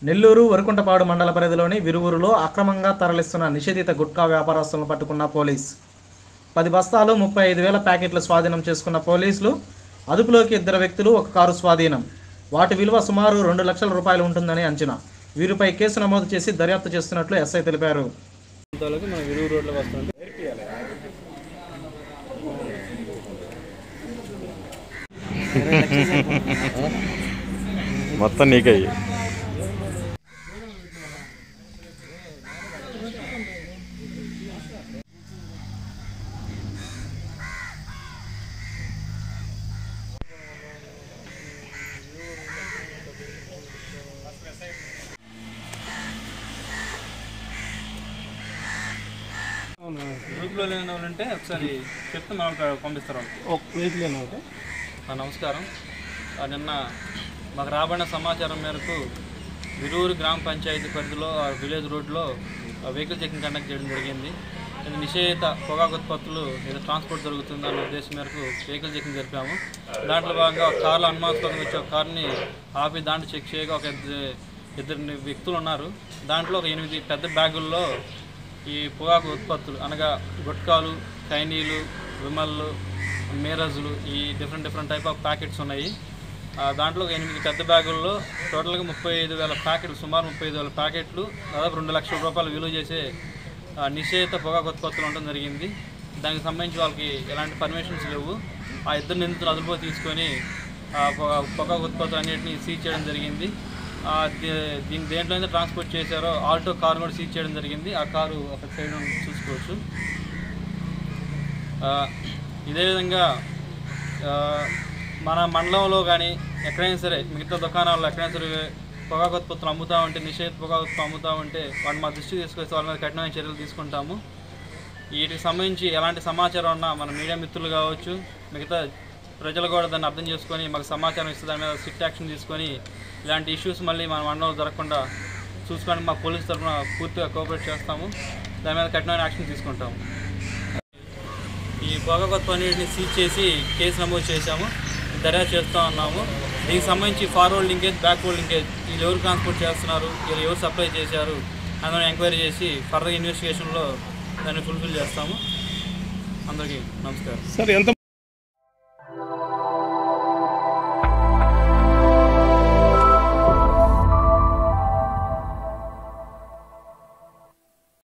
నెల్లూరు వరకుంటపాడు మండల పరిధిలోని విరువురులో అక్రమంగా తరలిస్తున్న నిషేధిత గుట్కా వ్యాపారస్తులను పట్టుకున్న పోలీస్ పది బస్తాలు ముప్పై ఐదు వేల ప్యాకెట్లు స్వాధీనం చేసుకున్న పోలీసులు అదుపులోకి ఇద్దరు వ్యక్తులు ఒక కారు స్వాధీనం వాటి విలువ సుమారు రెండు లక్షల రూపాయలు ఉంటుందని అంచనా వీరిపై కేసు నమోదు చేసి దర్యాప్తు చేస్తున్నట్లు ఎస్ఐ తెలిపారు ఇంతవరకు మన విరువు రోడ్లో వస్తుంది మొత్తం నీకే ఇయ్యి. గ్రూప్లో లేని వాళ్ళు ఉంటే ఒకసారి చెప్తే మనకు పంపిస్తారు వాళ్ళు. ఒక వెహికల్ ఒకటి ఆ, నమస్కారం ఆ, నిన్న మాకు రాబడిన సమాచారం మేరకు విరూరు గ్రామ పంచాయతీ పరిధిలో ఆ విలేజ్ రోడ్లో ఆ వెహికల్ చెకింగ్ కండక్ట్ చేయడం జరిగింది ఇది నిషేధిత పొగాకు ఉత్పత్తులు ఇది ట్రాన్స్పోర్ట్ జరుగుతుందన్న ఉద్దేశం మేరకు వెహికల్ చెకింగ్ జరిపాము దాంట్లో భాగంగా ఒక కార్లో అనుమానాస్పదంగా వచ్చే ఒక కార్ని ఆపి దాంట్లో చెక్ చేయగా ఒక ఇద్దరు ఇద్దరు వ్యక్తులు ఉన్నారు దాంట్లో ఒక ఎనిమిది పెద్ద బ్యాగుల్లో ఈ పొగాకు ఉత్పత్తులు అనగా గుట్కాలు చైనీలు విమల్లు మీరజులు ఈ different different type of packets ఉన్నాయి ఆ, దాంట్లో ఒక ఎనిమిది పెద్ద బ్యాగుల్లో టోటల్గా ముప్పై ఐదు వేల ప్యాకెట్లు సుమారు ముప్పై ఐదు వేల ప్యాకెట్లు దాదాపు రెండు లక్షల రూపాయలు విలువ చేసే ఆ, నిషేధిత పొగాకు ఉత్పత్తులు ఉండడం జరిగింది దానికి సంబంధించి వాళ్ళకి ఎలాంటి పర్మిషన్స్ లేవు ఆ ఇద్దరు నిందితులు అదుపులో తీసుకొని ఆ పొగ పొగాకు ఉత్పత్తులు అన్నింటినీ సీజ్ చేయడం జరిగింది ఆ, దీ- దీని దేంట్లో అయితే ట్రాన్స్పోర్ట్ చేశారో ఆల్టో కార్ కూడా సీజ్ చేయడం జరిగింది ఆ కారు ఒక సైడ్ ఉంది, చూసుకోవచ్చు ఆ, ఇదే విధంగా ఆ, మన మండలంలో కానీ ఎక్కడైనా సరే మిగతా దుకాణాల్లో ఎక్కడైనా సరే పొగాకు ఉత్పత్తులు అమ్ముతా ఉంటే నిషేధ పొగాకు ఉత్పత్తులు అమ్ముతా ఉంటే వాటిని మా దృష్టికి తీసుకొస్తే వాళ్ళ మీద కఠినమైన చర్యలు తీసుకుంటాము వీటికి సంబంధించి ఎలాంటి సమాచారం ఉన్నా మన మీడియా మిత్రులు కావచ్చు మిగతా ప్రజలు కూడా దాన్ని అర్థం చేసుకొని మాకు సమాచారం ఇస్తే దాని మీద స్ట్రిక్ట్ యాక్షన్ తీసుకొని ఇలాంటి ఇష్యూస్ మళ్ళీ మన మండలంలో జరగకుండా చూసుకోవడానికి మా పోలీస్ తరఫున పూర్తిగా కోఆపరేట్ చేస్తాము దాని మీద కఠినమైన యాక్షన్ తీసుకుంటాము ఈ పొగకొత్త అన్నిటిని సీజ్ చేసి కేసు నమోదు చేశాము దర్యాప్తు చేస్తూ ఉన్నాము దీనికి సంబంధించి ఫార్వర్డ్ లింకేజ్ బ్యాక్వర్డ్ లింకేజ్ వీళ్ళు ఎవరు ట్రాన్స్పోర్ట్ చేస్తున్నారు వీళ్ళు ఎవరు సప్లై చేశారు అందులో ఎంక్వైరీ చేసి ఫర్దర్ ఇన్వెస్టిగేషన్లో దాన్ని ఫుల్ఫిల్ చేస్తాము అందరికీ నమస్కారం సార్ ఎంత